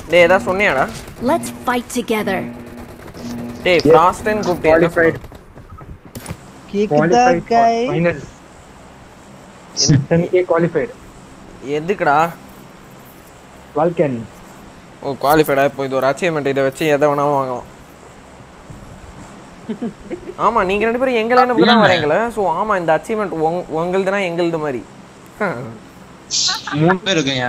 டேய் ஏதாவது சொன்னியாடா Let's fight together. டேய் ஃப்ராஸ்டன் கூப்பிட்டு qualified கேக்குதா qualified for guy final 10k qualified எதுக்குடா Vulcan ஓ குவாலிஃபைடா இப்போ இது ஒரு அச்சீவ்மெண்ட் இதை வச்சு எதை வேணாலும் வாங்கலாம் ஆமா நீங்க ரெண்டு பேரும் எங்க லைனுக்கு தான் வரீங்களே ஸோ ஆமா இந்த அச்சீவ்மெண்ட் உங் உங்களுதுனா எங்களுது மாதிரி மூணு பேர் இருக்கேன்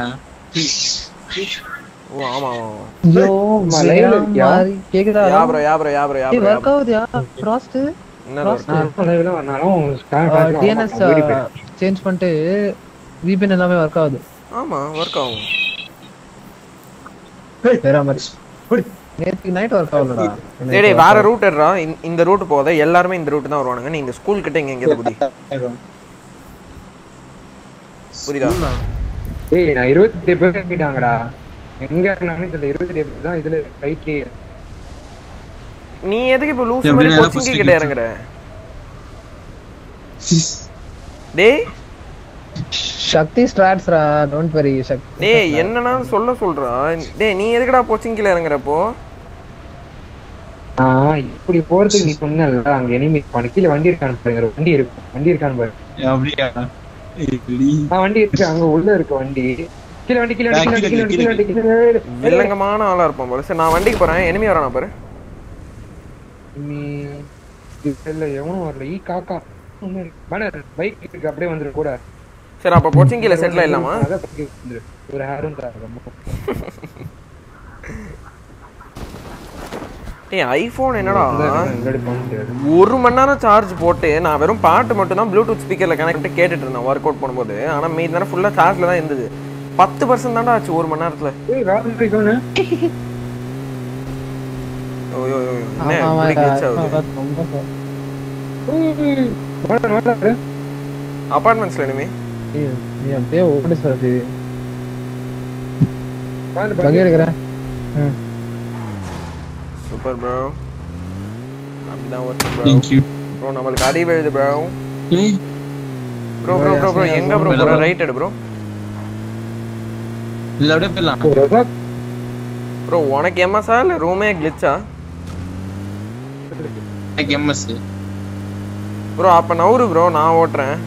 ஓ ஆமா ஆமா ஆமா ஐயோ மலையில மலையாளம் இருக்கியா? மாதிரி கேக்குதா yeah bro yeah bro yeah bro yeah ஏய் ப்ரோ ஒர்க் ஆகுதுயா ஃப்ராஸ்ட் என்ன Frost. bro? லைவ்ல வந்தாலும் டிஎன்எஸ் சேஞ்ச் பண்ணிட்டு VPN எல்லாமே ஒர்க் ஆகுது ஆமா ஒர்க் ஆகும் வேற மாதிரி நேத்து நைட் ஒர்க் ஆகலடா டேய் டேய் வேற ரூட் எடுறா இந்த ரூட் போதா எல்லாருமே இந்த ரூட் தான் வருவானுங்க நீ இந்த ஸ்கூல் கிட்ட இங்க எங்க புடி புரியுதா ஏய் நான் இருபத்தி பேர் கேட்டாங்கடா எங்க இருந்தாங்கன்னு தெரியல இருபத்தி பேர் தான் இதுல ரைட்லயே நீ எதுக்கு இப்போ லூஸ் எப்படி மாதிரி நல்லா கோச்சிங் first கிட்ட கிட்ட இறங்குற டேய் சக்தி ஸ்ட்ராட்ஸ்ரா டோன்ட் வரி சக்தி டேய் என்னன்னா சொல்ல சொல்றா டேய் நீ எதுக்குடா கோச்சிங் கீழ இறங்குறப்போ ஆஹ் இப்படி போறதுக்கு நீ சொன்னல அங்க எனிமி பண்ண கீழே வண்டி இருக்கான்னு பாருங்க ஒரு வண்டி இருக்கு வண்டி இருக்கான்னு பாரு அப்படியா எப்படி ஆ வண்டி இருக்கு அங்க உள்ள இருக்கு வண்டி கீழே வண்டி கீழே வண்டி கீழே வண்டி கீழே வண்டி கீழே வண்டி கீழே வண்டி வில்லங்கமான ஆளா இருப்பான் போல சரி நான் வண்டிக்கு போறேன் எனிமி வரானா பாரு நீ இல்ல எவனும் வரல ஈ காக்கா பேனர் பைக் இருக்கு அப்படியே வந்துரு கூட சரி அப்ப கோச்சிங் கீழ செட்டில் ஆயிடலாமா அதான் bike வந்துரு. ஒரு ஹேரும் தராங்க டேய் ஐபோன் என்னடா முன்னாடி பண்ணிட்டு ஒரு மணி நேரம் சார்ஜ் போட்டு நான் வெறும் பாட்டு மட்டும் தான் ப்ளூடூத் ஸ்பீக்கர்ல கனெக்ட் பண்ணி கேட்டுட்டு இருந்தேன் ஒர்க் அவுட் பண்ணும்போது ஆனா மீதி நேரம் ஃபுல்லா சார்ஜ்ல தான் இருந்தது பத்து பர்சன்ட் தான்டா ஆச்சு ஒரு மணி நேரத்துல ஏய் வேற இருக்கவனு ஓயோ ஓயோ என்ன இப்படி glitch ஆகுது ரொம்ப வாடா வாடா அபார்ட்மெண்ட்ஸ்ல இனிமே ஏய், நீ அப்படியே ஓடி சொல்லி வாடா பகை எடுக்கிறேன் ம் சூப்பர் ப்ரோ அப்படிதான் ஒர்க் ப்ரோ தேங்க்யூ ப்ரோ நம்மளுக்கு அடி விழுது ப்ரோ ஏய் ப்ரோ ப்ரோ ப்ரோ ப்ரோ எங்க ப்ரோ ப்ரோ ரைட் எடு ப்ரோ இதுல அப்படியே போயிடலாம் ப்ரோ உனக்கு எம்எஸ்ஆ இல்ல ரூமே கிளிச்சா எம்எஸ் ப்ரோ அப்ப நவுரு ப்ரோ நான் ஓட்டுறேன்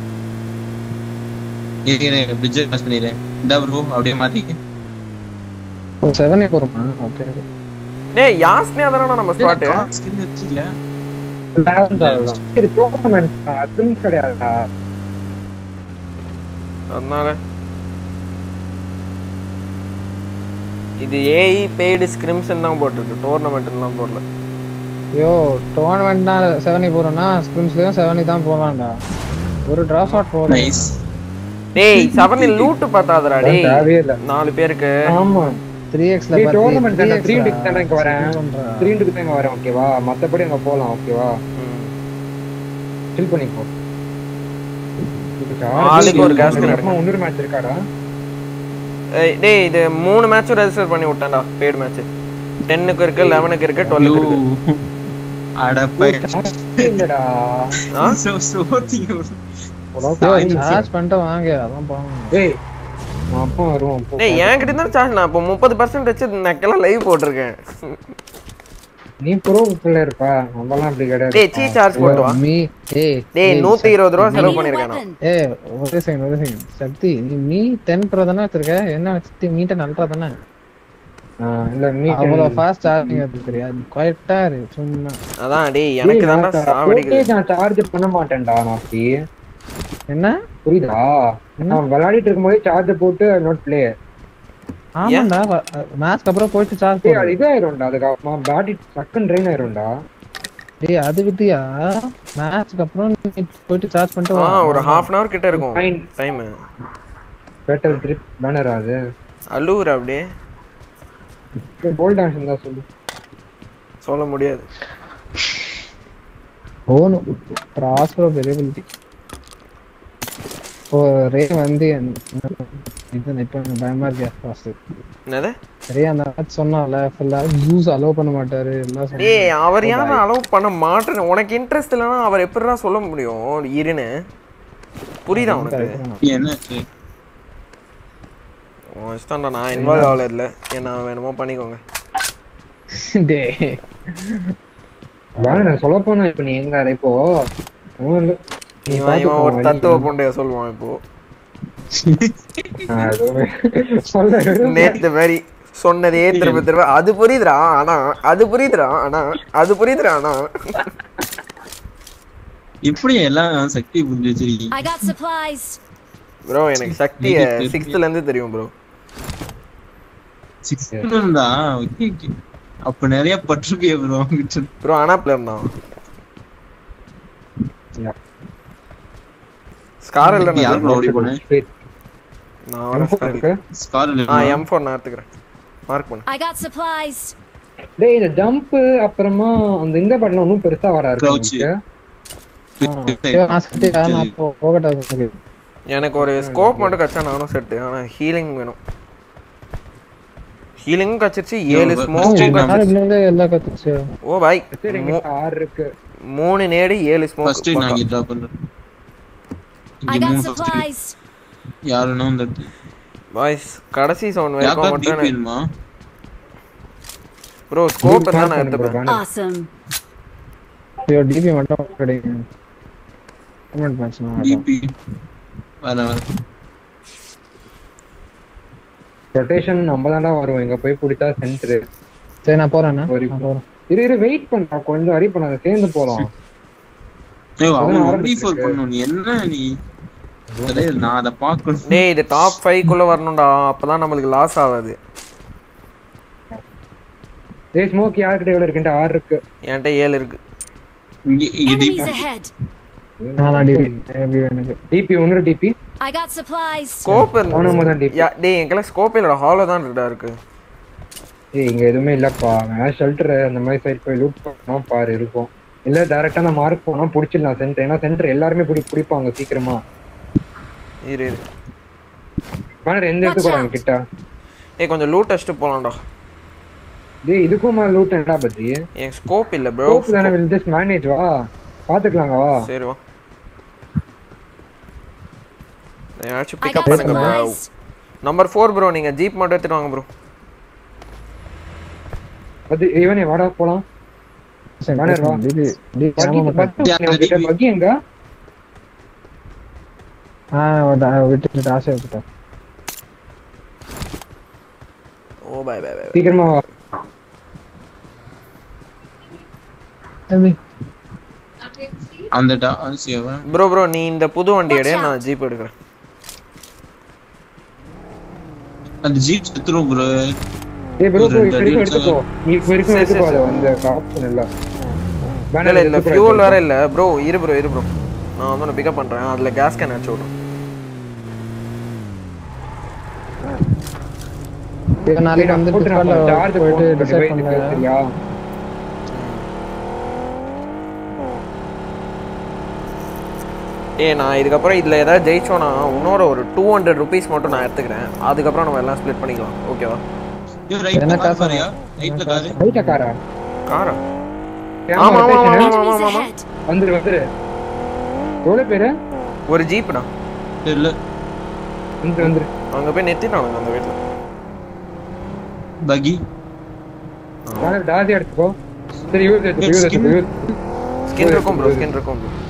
பிரிட்ஜ் பாஸ் பண்ணிடுறேன் இந்த ப்ரோ அப்படியே மாத்திக்க செவனே போறோமா ஓகே டேய் யாஸ்னே அதானடா நம்ம ஸ்பாட் ஸ்கின் வச்சிருக்கல சரி டோர்னமெண்ட் அதுவும் கிடையாதுடா அதனால இது ஏஇ பெய்டு ஸ்கிரிம்ஸ் தான் போட்டிருக்கு டோர்னமெண்ட்லாம் போடல ஐயோ டோர்னமெண்ட்னா செவனி போறோம்னா ஸ்கிரிம்ஸ்லயும் செவனி தான் போலாம்டா ஒரு டிரா ஷாட் போதும் நைஸ் டேய் செவனில் லூட்டு பார்த்தாதடா டேய் தேவையே இல்ல நாலு பேருக்கு ஆமா த்ரீ எக்ஸ்ல டேய், tournament தானே, three index தானே இங்க வரேன். த்ரீ இன்டுக்கு தான் இங்க வரேன் ஓகேவா மத்தபடி அங்க போலாம் ஓகேவா ம். ஃபில் பண்ணிக்கோ ஆளுக்கு ஒரு casket எடுங்க. இன்னொரு மேட்ச் இருக்காடா ஏய், டேய் இது மூணு மேட்சும் ரெஜிஸ்டர் பண்ணி விட்டேன்டா பெய்டு மேட்ச் டென்னுக்கு இருக்கு லெவனுக்கு இருக்கு டுவெல்லுக்கு இருக்கு அடப்பை இல்லடா ஆ? சோத்திங்க சார்ஜ் பண்ணிட்டு வாங்க அதான் போகணும் டேய் நான் அப்பா வருவோம் போ. டேய் என்கிட்ட இருந்தா சார்ஜ் நான் இப்போ முப்பது பர்சன்ட் வச்சு நக்கெல்லாம் லைவ் போட்டிருக்கேன் நீ ப்ரோ பிள்ளை இருப்பா நம்மலாம் அப்படி கிடையாது டேய் சீ சார்ஜ் போட்டு வா மீ ஏய் டேய் நூத்தி இருபது ரூபா செலவு Need a பண்ணிருக்கேன் நான். weapon. ஏய் ஒரு செகண்ட் ஒரு செகண்ட் சக்தி நீ மீ டென் ப்ரோ தானே வச்சிருக்க என்ன வச்சுட்டு மீ டென் அல்ட்ரா தானே ஆ, இல்ல நீ அவ்வளவு ஃபாஸ்ட் சார்ஜிங் அது தெரியாது குவாய்ட்டா இருக்கு சும்மா அதான் டேய் எனக்கு தான்டா சாவடிக்குது நான் சார்ஜ் பண்ண மாட்டேன்டா நான் அப்படி என்ன புரியுதா நான் விளையாடிட்டு இருக்கும்போது சார்ஜ் போட்டு நோட் பிளே ஆமாண்டா மேட்ச்க்கு அப்புறம் போயிட்டு சார்ஜ் டேய் அது இதாயிரும்டா அதுக்கு பேட்டரி டக்குன்னு ட்ரெயின் ஆயிரும்டா டேய் அது விட்டியா மேட்ச்க்கு அப்புறம் நீ போயிட்டு சார்ஜ் பண்ணிட்டு ஆ வா ஒரு ஹாஃப் அன் ஹவர் கிட்ட இருக்கும் Fine. Time battle trip banner அது அழுவுற அப்படியே போல்ட் ஆக்ஷன் தான் சொல்லு சொல்ல முடியாது போகணும் ப்ராஸ்பரோ பெரிய பில்டி ஓ ரே வந்து என்ன- இது இப்போ பயமா இருக்கு ஃபாஸ்ட் என்னது சரியா அந்த மேட்ச் சொன்னால ஃபுல்லா யூஸ் அலோவ் பண்ண மாட்டாரு எல்லாம் சொன்னாரு. டேய் அவர் ஏன் அலோவ் பண்ண மாட்டேன்னு உனக்கு இன்ட்ரெஸ்ட் இல்லைன்னா அவர் எப்படிடா சொல்ல முடியும் இருன்னு புரியுதா உனக்கு என்ன உன் இஷ்டம்டா நான் இன்வால்வ் ஆகல இல்லை என்ன வேணுமோ பண்ணிக்கோங்க டேய் வேணா நான் சொல்ல போனா இப்ப நீ எங்க இப்போ ஒண்ணும் இல்ல. நீ இவன் இவன் ஒரு பாத்துக்கோ, தத்துவ புண்டைய சொல்லுவான் இப்போ நான் எதுவுமே சொல்ல விரும்பல. நேத்து மாதிரி சொன்னதே திரும்ப திரும்ப அது புரியுதுடா ஆனா அது புரியுதுடா ஆனா அது புரியுதுடா ஆனா எப்படி எல்லாம் சக்தி புரிஞ்சு வச்சிருக்கீங்க I got supplies. ப்ரோ எனக்கு சக்திய சிக்ஸ்த்ல இருந்து தெரியும் ப்ரோ சிக்ஸ் தான் ஓகே ஓகே அப்ப நிறைய பட்டிருக்கே ப்ரோ கிட்ட ப்ரோ ஆனா பிளேயர் தான் Yeah. ஸ்கார் இல்ல யார் bro ஓடி போனேன் Wait, நான் M4 வரேன் scar இல்ல. இருக்கு? ஸ்கார் ஆ எம் ஃபோர் நான் எடுத்துக்கிறேன் மார்க் பண்ணு I got supplies. டேய் இந்த ஜம்ப் அப்புறமா அந்த இந்த பட்டன் ஒன்றும் பெருசா வர Crouch. இருக்கு நான் சரி நான் போ- போகட்டா சரி எனக்கு ஒரு ஸ்கோப் மட்டும் கச்சா நானும் செட்டு ஆனா ஹீலிங் வேணும் ஹீலிங்கும் கச்சிருச்சு ஏழு Yo, ஸ்மோக்கும் first கச்சிருச்சு நாளைக்கு எல்லாம் கத்துச்சு ஓ பாய் சரி மூ- ஆறு இருக்கு மூணு நேடு ஏழு ஃபர்ஸ்ட் நான் ஸ்மோக் இங்க டிராப் பண்றேன் I இங்க got மூணு ஃபர்ஸ்ட் supplies. யாருன்னா இந்த பாய்ஸ் கடைசி சவுண்ட் வரைக்கும் யாக்கா மட்டும் டிபி வேணுமா ப்ரோ ஸ்கோப் தான் நான் எடுத்துப்பேன் Awesome. ஐயோ டிபி மட்டும் கிடைக்கும் கமெண்ட் பண்ணலாம் டிபி வர வர ரொட்டேஷன் நம்ம தான்டா வருவோம் இங்க போய் பிடிச்சா சென்டர் சரி நான் போறேண்ணா ஒரு- நான் போறேன் இரு இரு வெயிட் பண்ணா கொஞ்சம் வரி பண்ணாத சேர்ந்து போலாம் ஏய் அவன் அதான் ஒன்லி ஃபோர் ஆரம்பிச்சிருக்கு. பண்ணணும் நீ என்ன நீ டேய், நான் அத பாக்கணும் டேய் இது டாப் ஃபைவ் குள்ள வரணும்டா அப்பதான் நம்மளுக்கு லாஸ் ஆகாது டேய் ஸ்மோக் யார்கிட்ட எவ்வளவு இருக்குன்ட்டு ஆறு இருக்கு என்கிட்ட ஏழு இருக்கு இங்க இங்க Enemies டிபி ahead. நான் டிபி எப்படி எனக்கு டிபி ஒன்னு DP I got supplies. Scope அவனும் தான் DP. டேய் எங்கெல்லாம் ஸ்கோப் இல்லடா ஹாலோ தான் இருக்குடா இருக்கு ஏய் இங்க எதுவுமே இல்லப்பா வேணா ஷெல்டர் அந்த மாதிரி சைடு போய் லூட் பண்ணோம் பாரு இருக்கும் இல்ல டைரக்டா நான் மார்க் போனா புடிச்சிடலாம் சென்டர் ஏன்னா சென்டர் எல்லாருமே பிடி பிடிப்பாங்க சீக்கிரமா இரு இரு வேணா எந்த இடத்துக்கு போறாங்க கிட்ட ஏய் கொஞ்சம் லூட் அடிச்சுட்டு போலாம்டா டேய் இதுக்கும் மேல லூட் என்னடா பத்தி என் ஸ்கோப் இல்ல ப்ரோ கோப் தானே வில் ஜஸ்ட் மேனேஜ் வா பாத்துக்கலாங்க வா சரி வா ஏதாச்சும் I பிக்கப் got பண்ணுங்க bro supplies. Number four bro நீங்க ஜீப் மட்டும் எடுத்துட்டு வாங்க ப்ரோ அது இவனே வாடா போலாம் வேணா வா. டிபி டிபி பக்கி ஆமா பக்கி பக்கி எங்க ஆ விட்டுட்டு ஆசை விட்டுட்டேன் ஓ பை பை பை சீக்கிரமா வா தம்பி அந்த டான்சியவன் ப்ரோ ப்ரோ நீ இந்த புது வண்டி எடு நான் ஜீப் எடுக்கிறேன் அந்த ஜீப் செத்துரும் ப்ரோ ஏய் ப்ரோ ஒரு ப்ரோ ரெண்டு இப்போ அடி வரைக்கும் எடுத்துக்கோ நீ இப்போ வரைக்கும் சரி, எடுத்துக்கோ சரி, அதை வந்து ஆப்ஷன் இல்ல இல்ல இல்ல ஃபியூல் வேற இல்ல ப்ரோ இரு ப்ரோ இரு ப்ரோ நான் வந்து பிக்கப் பண்றேன் அதுல கேஸ் கேன் வச்சு விடுறேன் இப்போ நாளைக்கு வந்து சார்ஜ் போயிட்டு போட்டு டிசைட் பண்ணல சரியா ஏய் நான் இதுக்கப்புறம் இதுல ஏதாவது ஜெயிச்சோன்னா இன்னொரு ஒரு டூ ஹண்ட்ரட் ருபீஸ் மட்டும் நான் எடுத்துக்கிறேன் அதுக்கப்புறம் நம்ம எல்லாம் ஸ்ப்ளிட் பண்ணிக்கலாம் ஓகேவா ஐயோ ரைட்ல என்ன கார் காசு பாரியா ரைட்ல கார் ரைட்டா காரா காரா ஆமா ஆமா, ஆமா, ஆமா, ஆமா. Enemies ahead. வந்துரு வந்துரு எவ்வளவு பேரு ஒரு ஜீப்டா இல்ல வந்துரு வந்துரு அங்க போய் நெத்திட்டானுங்க அந்த வீட்டுல பகி வேணா டாதி எடுத்துக்கோ சரி யூஸ் எடுத்துக்கோ யூஸ் எடுத்துக்கோ யூஸ் ஸ்கின் இருக்கும் ப்ரோ ஸ்கின் இருக்கும் ப்ரோ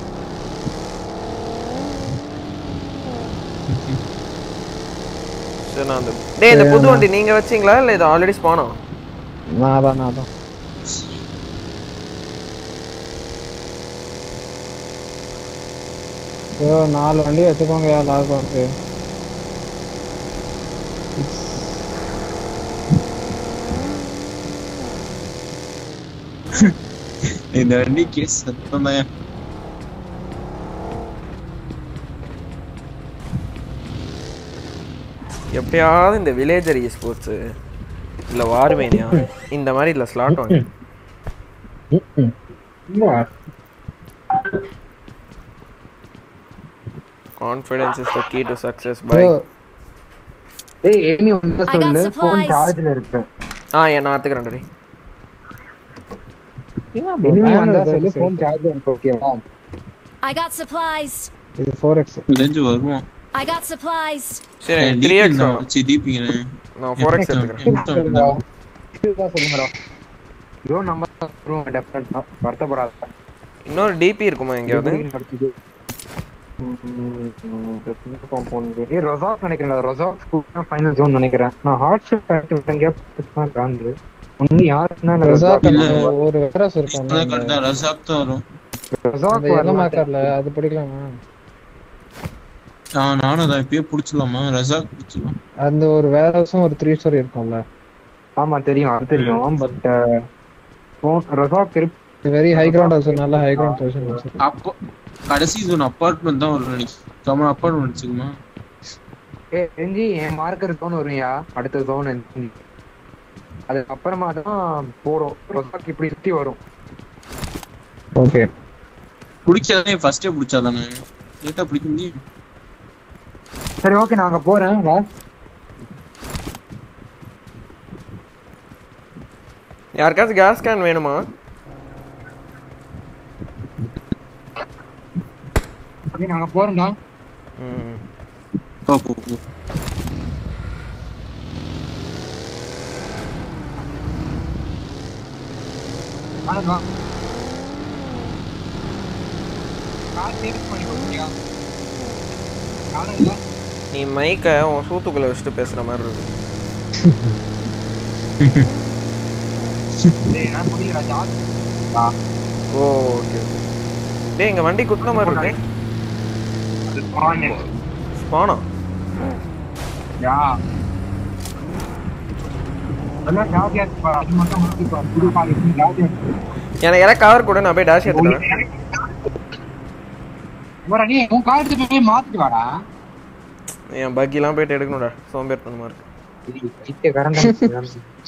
சரி நான் அந்த டேய் இந்த புது வண்டி நீங்க வச்சீங்களா இல்ல இது ஆல்ரெடி ஸ்பானா நான் தான் நான் தான் ஐயோ நாலு வண்டி வச்சுக்கோங்க லாக் வந்து இந்த வண்டி கேஸ் சத்தம் தான் எப்படியாவது இந்த வில்லேஜர் ஸ்போர்ட்ஸ் இல்ல வார்மேனியா இந்த மாதிரி இல்ல ஸ்லாட் வாங்க confidence is the key to success bye ஐயோ ஏய் ஏனி வந்து I got சொல்லு ஃபோன் supplies. சார்ஜ்ல இருக்கு ஆ ஏன் நான் எடுத்துக்கிறேன் டேய் இனிமே வந்தா சொல்லு ஃபோன் சார்ஜ்ல இருக்கு ஓகேவா I got supplies. இது ஃபோர் எக்ஸ் விளைஞ்சு வருவோம் I got supplies. சரி த்ரீ எக்ஸ் வேணும் வச்சு டிபிங்க நான் ஃபோர் எக்ஸ் எடுத்துக்கிறேன் இதுதான் சொல்லுங்கடா ப்ரோ நம்ம ப்ரோ டெஃபரெண்டா வருத்தப்படாத இன்னொரு டிபி இருக்குமா எங்கேயாவது ரொசாக் நினைக்கிறேன் ரொசாக் ஃபைனல் ஜோன் நினைக்கிறேன் நான் ஹாட் ஷாட் ஆக்டிவ் எங்கேயா காந்து ஒன்னு யாருன்னா ரெசார்ட் இல்ல. ஒரு வேரஸ் இருக்கும் கரெக்டா ரசாக் தான் வரும் ரொசாக் அந்த எல்லோ மேக்கர்ல அது பிடிக்கலாமா ஆ நானும் அதை இப்பயே புடிச்சிடலாமா ரசாக் புடிச்சிடலாம் அந்த ஒரு வேரஸும் ஒரு த்ரீ ஸ்டோரி இருக்கும்ல ஆமா தெரியும் அது தெரியும் பட் ரொசாக் இருக்கு வெரி ஹை கிரவுண்ட் ஆல்சோ நல்ல ஹை கிரவுண்ட் பொசிஷன் அப்போ கடைசி ஜோன் அப்பார்ட்மெண்ட் தான் வரும் நினைக்கிறேன் கமன் அப்பார்ட்மெண்ட் வச்சுக்குமா ஏ தெரிஞ்சு என் மார்க்கர் ஜோன் வருவியா அடுத்த ஜோன் அதுக்கப்புறமா தான் போறோம் ரொசாக் இப்படி சுத்தி வரும் ஓகே பிடிக்காதே ஃபர்ஸ்டே பிடிச்சாதானே லேட்டா பிடிக்க முடியும் சரி ஓகே நான் அங்க போறேன் வா யாருக்காச்சும் கேஸ் கேன் வேணுமா ஓகே நாங்க போறோம்டா ம் போ போ போ ஆனந்த் வா கார் சேவ் பண்ணி கொடுத்தியா ஆனந்த் வா நீ மைக்கை உன் சூத்துக்குள்ள வச்சுட்டு பேசுற மாதிரி இருக்கு டேய் நான் புரியல ஜாஸ் வா ஓ ஓகே ஓகே டேய் இங்க வண்டி குத்துன மாதிரி இருக்கு அது பானே ஸ்பானா யா அதான் ஜாதியா இருக்கு அது மட்டும் முடிச்சுக்கோ புது பாலிசி ஜாதியா இருக்கு எனக்கு யாராவது கவர் கூட நான் போய் டேஷ் எடுத்துக்கிறேன் இவரா நீ உன் கார் எடுத்து போய் மாத்திட்டு வாடா என் பக்கிலாம் போயிட்டு எடுக்கணும்டா சோம்பேறித்தனமா இருக்கு இத்த கரண்ட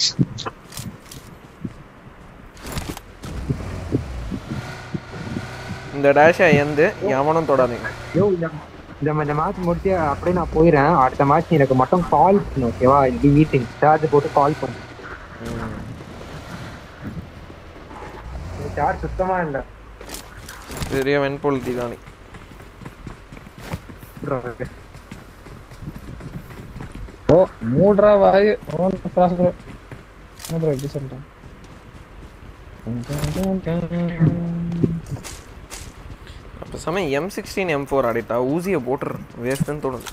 இந்த டேஷை எந்து எவனும் தொடாதீங்க யோ இந்த இந்த இந்த மேட்ச் முடிச்சு அப்படியே நான் போயிடுறேன் அடுத்த மேட்ச் எனக்கு மட்டும் கால் பண்ணு ஓகேவா இப்படி மீட்டிங் சார்ஜ் போட்டு கால் பண்ணு சார்ஜ் சுத்தமா இல்ல பெரிய வெண்பொழுத்தி தானே ஓ மூட்ரா வாய் ஓன் கிராஸ் ப்ரோ என்ன ப்ரோ எப்படி சொல்றேன் அப்போ சமயம் எம் சிக்ஸ்டீன் எம் ஃபோர் ஆடிட்டா ஊசியை போட்டுரு வேஸ்ட்டுன்னு தோணுது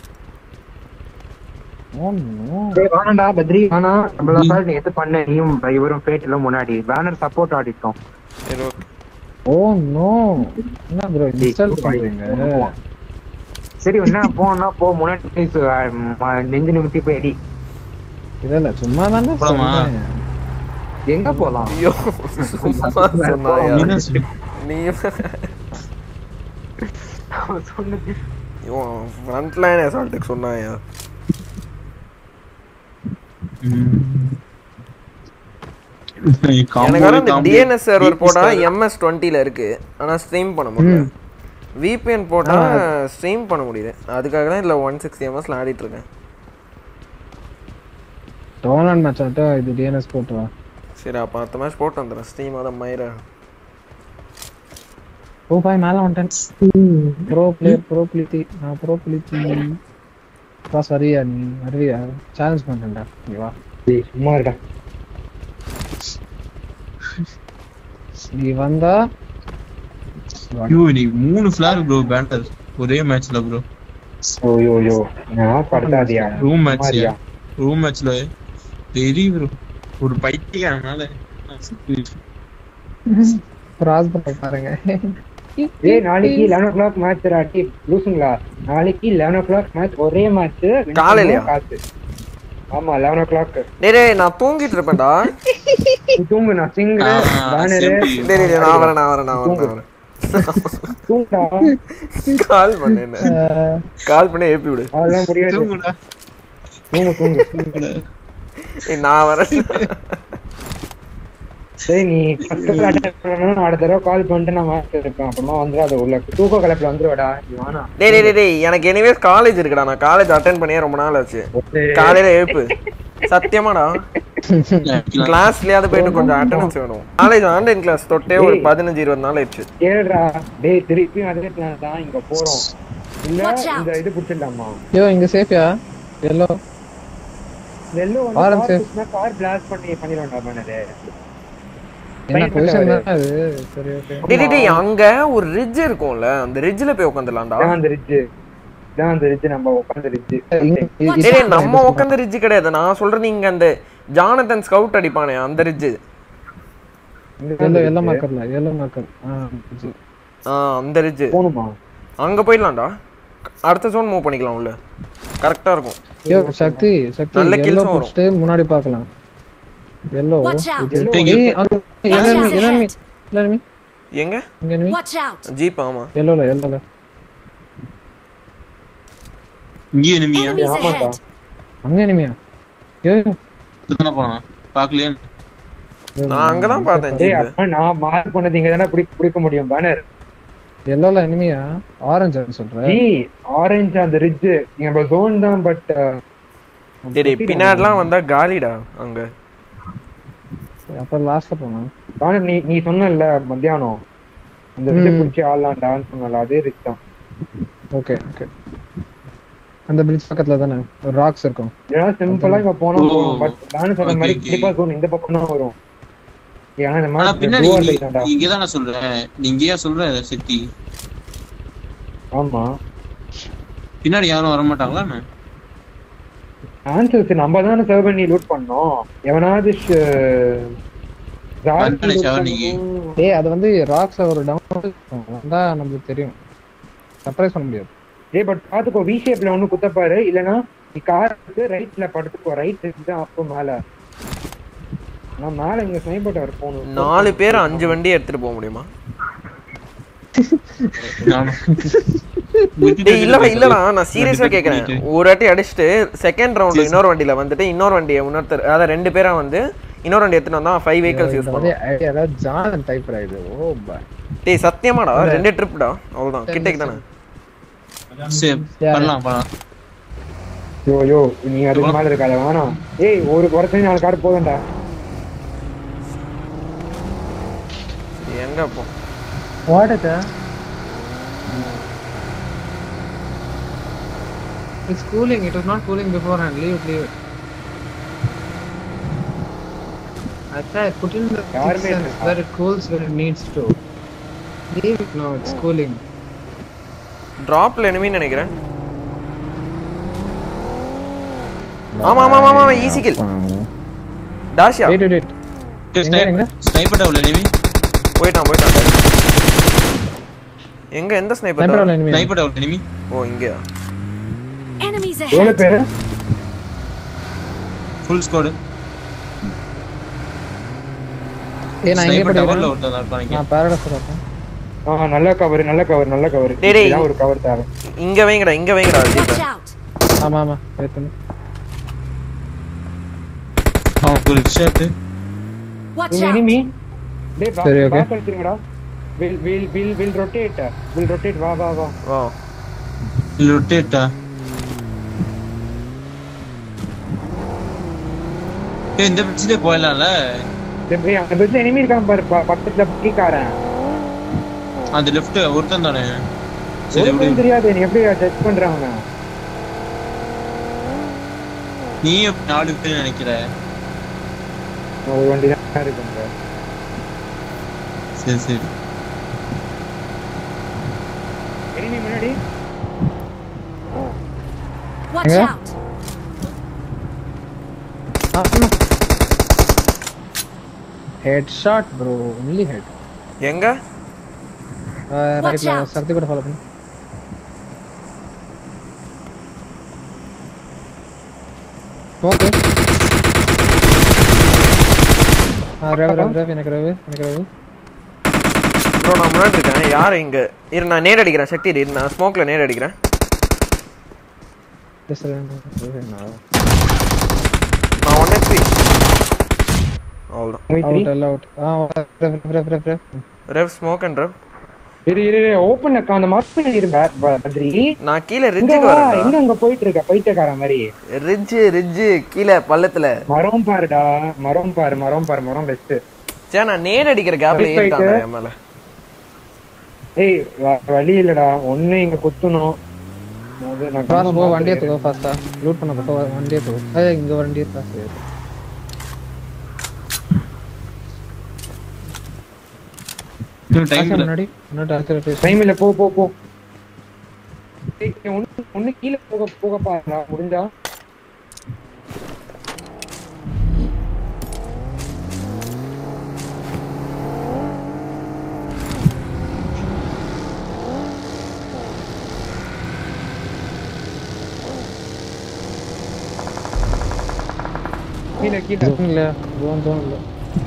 ஓ நோ டேய் வேணாம்டா பத்ரி வேணா நம்மள சார் நீ எது பண்ண நீயும் இவரும் ஃபேட்ல முன்னாடி பேனர் சப்போர்ட் ஆடிட்டோம் சரி ஓகே ஓ நோ என்ன ப்ரோ இன்ஸ்டால் பண்றீங்க சரி என்ன போனா போ முன்னாடி அஹ், நெஞ்சு நிமித்தி போய் அடி இல்ல இல்ல சும்மா தானே போலாமா? சொல்றேன். எங்க போலாம் ஐயோ சும்மா சொன்னாயா என்ன சொல்லு? நீ சொன்னது இவன் ஃப்ரண்ட் லைன் அசால்ட்டுக்கு சொன்னாயா ம். combo எனக்கு வர இந்த combo. டிஎன்எஸ் சர்வர் போட்டா எம்எஸ் டுவெண்ட்டில இருக்கு ஆனா ஸ்ட்ரீம் பண்ண முடியல விபிஎன் போட்டா ஸ்ட்ரீம் பண்ண முடியுது அதுக்காக தான் இதுல ஒன் சிக்ஸ்டி எம்எஸ்ல ஆடிட்டு இருக்கேன் டோர்னமெண்ட் மேட்ச் ஆட்டா இது டிஎன்எஸ் போட்டு வா சரி அப்ப அடுத்த மேட்ச் போட்டு வந்துடுறேன் ஸ்ட்ரீம் அதான் மயிர ஓ பாய் மேல வந்துட்டேன் ப்ரோ பிளேயர் ப்ரோ பிளித்தி நான் ப்ரோ பிளித்தி பாஸ் வரியா நீ வருவியா சேலஞ்ச் பண்றேன்டா நீ வா டேய், சும்மா இருக்கா நீ வந்தா ஐயோ இன்னைக்கு மூணு ஃபிளார் ப்ரோ பேண்டர் ஒரே மேட்ச்ல ப்ரோ ஓயோ யோ நான் படுத்தாதியா ரூம் மேட்ச் சும்மாரியா? ரூம் மேட்ச்ல வெரி ப்ரோ ஒரு பைத்தியக்காரனால கிராஸ் பண்ண பாருங்க ஏய் நாளைக்கு லெவன் ஓ கிளாக் மேட்ச் ராட்டி லூசுங்களா நாளைக்கு லெவன் ஓ கிளாக் மேட்ச் ஒரே மேட்ச் காலையிலயா? காசு ஆமா லெவன் ஓ கிளாக் டேய் டேய் நான் தூங்கிட்டு இருப்பேன்டா தூங்கு நான் சிங்கிள் ஆ, பேனரு same to you. டேய் டேய், டேய், நான் வரேன் நான் வரேன் நான் வரேன் நான் வரேன் தூங்குடா கால் பண்ணு என்ன கால் பண்ணி ஏப்பி விடு அதெல்லாம் முடியாது தூங்குடா. தூங்கு தூங்கு ஏய், நான் வரேன் சரி நீ பக்கத்துல அட்டன் பண்ணணும் அடுத்த தடவை கால் பண்ணிட்டு நான் மேட்ச் இருப்பேன் அப்புறமா வந்துடாத உள்ள தூக்க கலப்பில் வந்துருவாடா நீ வேணா டேய் டேய் டேய், டேய் எனக்கு எனிவேஸ் காலேஜ் இருக்குடா நான் காலேஜ் அட்டென்ட் பண்ணியே ரொம்ப நாள் ஆச்சு காலையில எழுப்பு சத்தியமாடா கிளாஸ்லயாவது போயிட்டு கொஞ்சம் அட்டெண்டன்ஸ் வேணும் காலேஜ் ஆன்லைன் கிளாஸ் தொட்டே ஒரு பதினஞ்சு இருபது நாள் ஆயிடுச்சு கேளுடா டேய் திருப்பி அதே பிளான் தான் இங்க போறோம் இல்ல Watch out. இந்த இது புடிச்சிடலாமா ஐயோ இங்க சேஃபியா எல்லோ எல்லோ Orange. வந்து கார் பிளாஸ்ட் பண்ணி பண்ணிடும்டா மேனது என்ன Fine பொசிஷன் பண்ணிட்டு தான் அது சரி ஓகே டேய் டேய், டேய் அங்க ஒரு ரிட்ஜ் இருக்கும்ல அந்த ரிட்ஜ்ல போய் உட்காந்துலாம்டா இதான் அந்த ரிட்ஜ் இதான் அந்த ரிட்ஜ் நம்ம உட்காந்த ரிட்ஜ் டேய் டேய், நம்ம உட்காந்த ரிட்ஜ் கிடையாது நான் சொல்றது இங்க அந்த ஜானதன் ஸ்கவுட் அடிப்பானே அந்த ரிட்ஜ் எல்லோ எல்லோ மார்க்கர்ல எல்லோ மார்க்கர் ஆ சரி. ஆ அந்த ரிட்ஜ் போகணுமா அங்க போயிடலாம்டா அடுத்த ஜோன் மூவ் பண்ணிக்கலாம் உள்ள கரெக்டா இருக்கும் ஐயோ சக்தி சக்தி நல்ல kills எல்லோ வரும். புடிச்சிட்டு முன்னாடி பார்க்கலாம் எல்லோ Watch out. ஏய் அங்க Watch enemy out enemy ahead. enemy எங்க இங்க enemy Watch out. ஜீப் ஆமா எல்லோல எல்லோல இங்கேயும் இனிமையா Enemies ஆமாண்டா. ahead. அங்க enemy-யா ஐயோ தானே போனா பாக்கலையே நான் அங்கதான் பார்த்தேன் டேய் ஜீப் அப்ப நான் மார்க் பண்ணது இங்க தானே பிடி பிடிக்க முடியும் பேனர் எல்லோல enemy-யா ஆரஞ்சு சொல்ற ஜி ஆரஞ்சு அந்த ரிட்ஜ் நம்ம ஜோன் தான் பட் டேய் டேய், பின்னாடிலாம் வந்தா காலிடா அங்க அப்ப லாஸ்ட்ல போனோம் பேனர் நீ நீ சொன்னல மத்தியானம் அந்த ரிட்ஜ் ம். பிடிச்சி ஆடலாம் டான்ஸ் பண்ணல அதே ரிட்ஜ் தான் ஓகே ஓகே அந்த பிரிட்ஜ் பக்கத்துல தானே ஒரு ராக்ஸ் இருக்கும் ஏன்னா சிம்பிளா இங்க போனா ஓ. போகும் பட் பேனர் சொன்ன மாதிரி Okay, okay. கண்டிப்பா ஜோன் இந்த பக்கம் தான் வரும் ஏன்னா இந்த ஆனா மாதிரி பின்னாடி dual நீ- light தான்டா. நீ இங்கதானே சொல்ற நீ இங்கேயா சொல்ற சிட்டி ஆமா பின்னாடி யாரும் வர மாட்டாங்களா என்ன? ஆன்சர்ஸ் நம்ம தானே சர்வ் பண்ணி லூட் பண்ணோம் எவனாவது ஷ- ஜார்ஜ் வந்தானே loot ஷவர்னிக்கு. பண்ணணும். டேய் அது வந்து ராக்ஸ்ல ஒரு டவுன் வந்தா நம்மளுக்கு தெரியும் சர்ப்ரைஸ் பண்ண முடியாது டேய் பட் பாத்துக்கோ வி ஷேப்ல ஒண்ணு குத்தப்பாரு இல்லனா நீ காருக்கு ரைட்ல படுத்துக்கோ ரைட் தான் அப்போ மேல நான் மேல இங்க ஸ்னைப்பர் டவர் போகணும் நாலு பேர் அஞ்சு வண்டி எடுத்துட்டு போக முடியுமா நானும். டேய் இல்லடா இல்லடா நான் சீரியஸா கேக்குறேன் ஒரு வாட்டி அடிச்சுட்டு செகண்ட் ரவுண்ட் இன்னொரு வண்டியில வந்துட்டு இன்னொரு வண்டியை இன்னொருத்தர் அதாவது ரெண்டு பேரா வந்து இன்னொரு வண்டி எடுத்துட்டு வந்தா ஃபைவ் வெஹிக்கல்ஸ் யூஸ் இந்த பண்ணுவோம் மாதிரி ஐடியா ஏதாவது ஜான் டைப் ஆயிடுது ஓ பா டேய் சத்தியமாடா ரெண்டு ட்ரிப்டா அவ்வளவுதான் கிட்டக்கு தானே சரி பண்ணலாம் பண்ணலாம் யோ யோ நீ அதுக்கு மேல இருக்காத வேணாம் ஏய் ஒரு ஒருத்தன் நாலு கார் போதும்டா எங்க போ What is that? It's cooling. It was not cooling beforehand. Leave it, leave it. I tried. Put in the Yaar thick mein sense tha. where it cools where it needs to. Leave it now. It's cooling. டிராப்ல எனிமின்னு நினைக்கிறேன் ஆமா ஆமா ஆமா ஆமா easy kill டாஷியா Wait, wait, wait. எங்க, எங்க? Sniper டவுல் enemy போயிட்டான் போயிட்டான் எங்க எந்த Sniper sniper all enemy. Sniper டவுல் எனிமி ஓ இங்கயா Enemies எவ்வளவு ahead. பேரு ஃபுல் ஸ்குவாட் ஏய், நான் எங்க ஸ்னைப்பர் டவர்ல படிக்கிறேன்? ஒருத்தன் இருப்பாங்க நான் பாரடாஸ் இருக்கேன் ஆ நல்ல கவர் நல்ல கவர் நல்ல கவர் டேய், டேய். இதான் ஒரு கவர் தேவை இங்க வைங்கடா இங்க வைங்கடா Watch ஜீப்ப out. ஆமா ஆமா வெயிட் பண்ணு அவன் ஃபுல் ஷர்ட் Watch இந்த out. எனிமி டேய் சரி, okay. பாக்க எடுத்துங்கடா will will will will rotate will rotate வா வா வா வா ரொட்டேட்டா ஏய் இந்த பிச்சிலே போயிடலாம்ல டேய் அந்த பெட்ல எனிமி இருக்கான் பாரு ப- பக்கத்துல பக்கிக்காரன் அந்த லெஃப்ட் ஒருத்தன் தானே சரி எப்படி ஒண்ணும் தெரியாது நீ எப்படி ஜட்ஜ் பண்றாங்க நீ நாலு பேர் நினைக்கிற ஒரு வண்டி தான் இருக்குங்க சரி சரி எனிமி முன்னாடி Watch Yeah. out. Head shot bro only head எங்க ரைட்ல out. சரத்தி கூட ஃபாலோ பண்ணு ஓகே ஆ ரவி ரவி ரவி எனக்கு ரவி எனக்கு ரவி ப்ரோ நான் முன்னாடி இருக்கேன் யார் இங்க இரு நான் நேர் அடிக்கிறேன் சக்தி இரு நான் ஸ்மோக்ல நேர் அடிக்கிறேன் Yes, Ravi, Ravi, now. நான் ஒன் ஹெச்பி அவ்வளோதான் Out, all out. ஆ Ravi Ravi Ravi Ravi rev smoke and rev இரு இரு ஓபன் அந்த மார்க் இரு ப- ப- பத்ரி நான் கீழே இங்க ரிட்ஜுக்கு வா, வரேன் எங்க அங்க போயிட்டு இருக்க பைத்தியக்காரன் மாதிரி ரிட்ஜு ரிட்ஜு கீழே பள்ளத்துல மரம் பாருடா மரம் பாரு மரம் பாரு மரம் பெஸ்ட் சே நான் நேர் அடிக்கிற கேப்ல Right ஏறிட்டாங்க side. என் மேல ஏய் வ- வழி இல்லடா ஒண்ணு இங்க குத்தணும் அது நான் கிராஸ் போ கன்ஃபார்ம் வண்டி எடுத்துக்கோ ஃபாஸ்டா லூட் பண்ண பக்கம் வண்டி எடுத்துக்கோ ஏய் இங்க வண்டி இருக்கா சரி இன்னும் டைம் ஆச்சா, இல்ல முன்னாடி முன்னாடி அடுத்த டைம் இல்ல போ போ போ ஏய், ஒண்ணு ஒண்ணு கீழே போக போக பாருடா முடிஞ்சா கீழே கீழே ஜோன் இல்ல ஜோன் ஜோன் இல்ல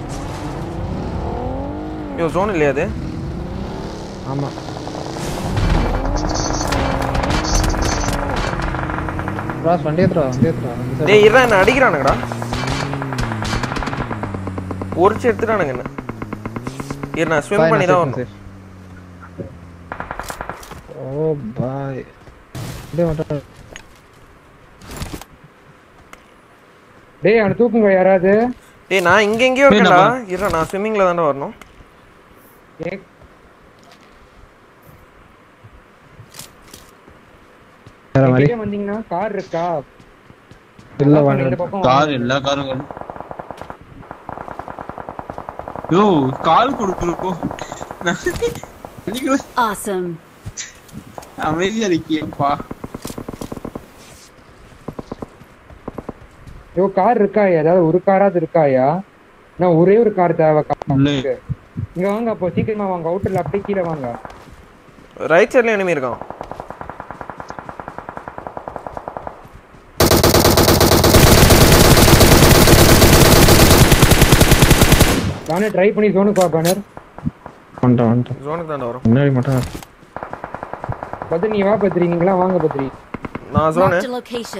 ஐயோ ஜோன் இல்லையா அது ஆமா கிராஸ் வண்டி எடுத்துடா வண்டி எடுத்துடா இந்த side. டேய் இருடா என்ன அடிக்கிறானுங்கடா பொறிச்சு எடுத்துட்டானுங்க என்ன இரு நான் ஸ்விம் Bye, பண்ணி நான் தான் safe, வரணும் safe. ஓ பாய் அப்படியே மட்டும் டேய் அவனை தூக்குங்க யாராவது டேய் நான் இங்க எங்கேயோ டேய், இருக்கேன்டா நம்ம- இருடா நான் ஸ்விம்மிங்ல தான்டா வரணும் ஏய், வேற மாதிரி கீழே வந்தீங்கன்னா கார் இருக்கா இல்ல இந்த வண்டி பக்கம் கார் எல்லா காரும் வரும் யோ கால் கொடுக்குறோம் Awesome. அமைதியா இருக்கியப்பா ஐயோ கார் இருக்காயா ஏதாவது ஒரு காராவது இருக்காயா நான் ஒரே ஒரு கார் தேவை இல்ல இங்க வாங்க அப்போ சீக்கிரமா வாங்க அவுட்டர்ல அப்படியே கீழே வாங்க ரைட் சைடுல enemy இருக்கான் நானே ட்ரை பண்ணி ஜோனுக்கு வா பேனர் வந்துட்டேன் வந்துட்டேன் ஜோனுக்கு தான்டா வரும் முன்னாடி மட்டும் பத்ரி நீ வா பத்ரி நீங்களாம் வாங்க பத்ரி நான் zone Marked a location.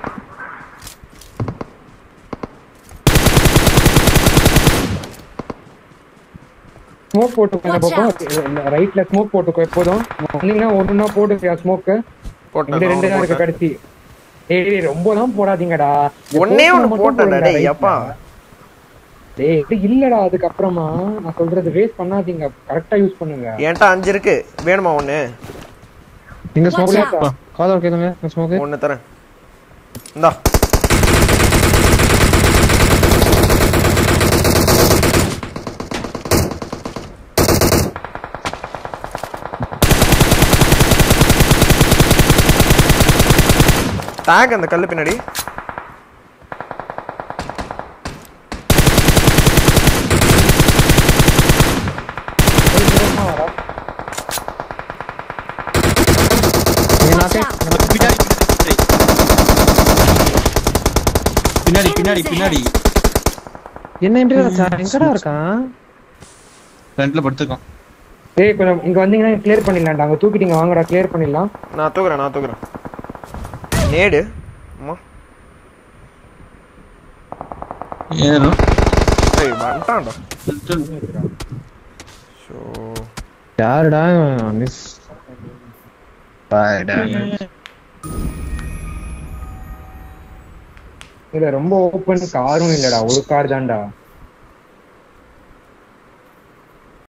Smoke போட்டுக்கோ இந்த Watch பக்கம் ரைட்ல ஸ்மோக் போட்டுக்கோ எப்போதும் வந்தீங்கன்னா ஒண்ணுன்னா போட்டுக்கியா ஸ்மோக்கு போட்டேன் ரெண்டு ரெண்டு தான் இருக்கு போட்டேன். கடைசி டேய் டேய் ரொம்ப தான் போடாதீங்கடா இந்த ஒண்ணே போட்டா ஒண்ணு மட்டும் போட்டேன்டா போடுங்கடா டேய் rightல. அப்பா டேய் இது இல்லடா அதுக்கப்புறமா நான் சொல்றது வேஸ்ட் பண்ணாதீங்க கரெக்டா யூஸ் பண்ணுங்க என்கிட்ட அஞ்சு இருக்கு வேணுமா ஒண்ணு இங்க Watch ஸ்மோக் out. காதல் கேளுங்க ஸ்மோக் ஒண்ணு தரேன் இந்தா டேக் அந்த கல்லு பின்னாடி இங்க நாக்கே பின்னாடி பின்னாடி பின்னாடி பின்னாடி என்ன எப்படி எங்கடா இருக்கான் ஃப்ரண்ட்ல படுத்துருக்கான் டேய் கொஞ்சம் இங்க வந்தீங்கன்னா கிளியர் பண்ணிடலாம்டா அங்க தூக்கிட்டீங்க வாங்கடா கிளியர் பண்ணிடலாம் நான் தூக்குறேன் நான் தூக்குறேன் நேடு அம்மா ஏறும் ஏய் வந்துட்டான்டா ஷோ யாருடா மிஸ் பாய்டா இல்ல ரொம்ப ஓப்பன் காரும் இல்லடா ஒரு கார் தான்டா